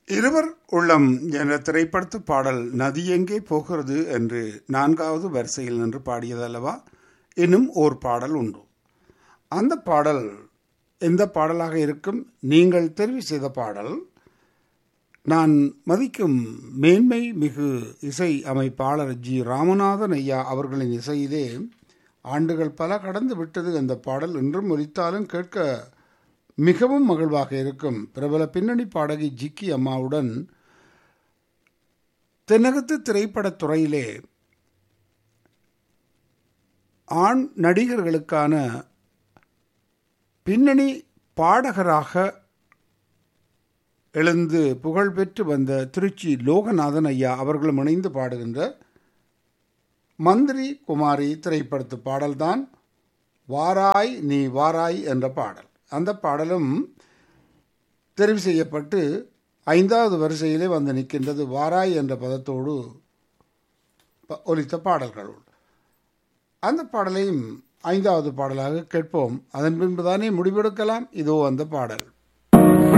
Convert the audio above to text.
இருவர் உள்ளம் என்ற திரைப்படத்து பாடல் நதி எங்கே போகிறது என்று நான்காவது வரிசையில் நின்று பாடியதல்லவா இன்னும் ஓர் பாடல் உண்டு அந்த பாடல் எந்த பாடலாக இருக்கும் நீங்கள் தெரிவு செய்த பாடல் நான் மதிக்கும் மேன்மை மிகு இசை அமைப்பாளர் ஜி ராமநாதன் ஐயா அவர்களின் இசையிலே ஆண்டுகள் பல கடந்து விட்டது அந்த பாடல் இன்றும் ஒலித்தாலும் கேட்க மிகவும் மகிழ்வாக இருக்கும் பிரபல பின்னணி பாடகி ஜிக்கி அம்மாவுடன் தென்னகத்து திரைப்படத் துறையிலே ஆண் நடிகர்களுக்கான பின்னணி பாடகராக எழுந்து புகழ்பெற்று வந்த திருச்சி லோகநாதன் ஐயா அவர்களும் இணைந்து பாடுகின்ற மந்திரி குமாரி திரைப்படத்து பாடல்தான் வாராய் நீ வாராய் என்ற பாடல் அந்த பாடலும் தெரிவு செய்யப்பட்டு ஐந்தாவது வரிசையிலே வந்து நிற்கின்றது வாராய் என்ற பதத்தோடு ஒலித்த பாடல்கள் அந்த பாடலையும் ஐந்தாவது பாடலாக கேட்போம் அதன் பின்புதானே முடிவெடுக்கலாம் இதோ அந்த பாடல்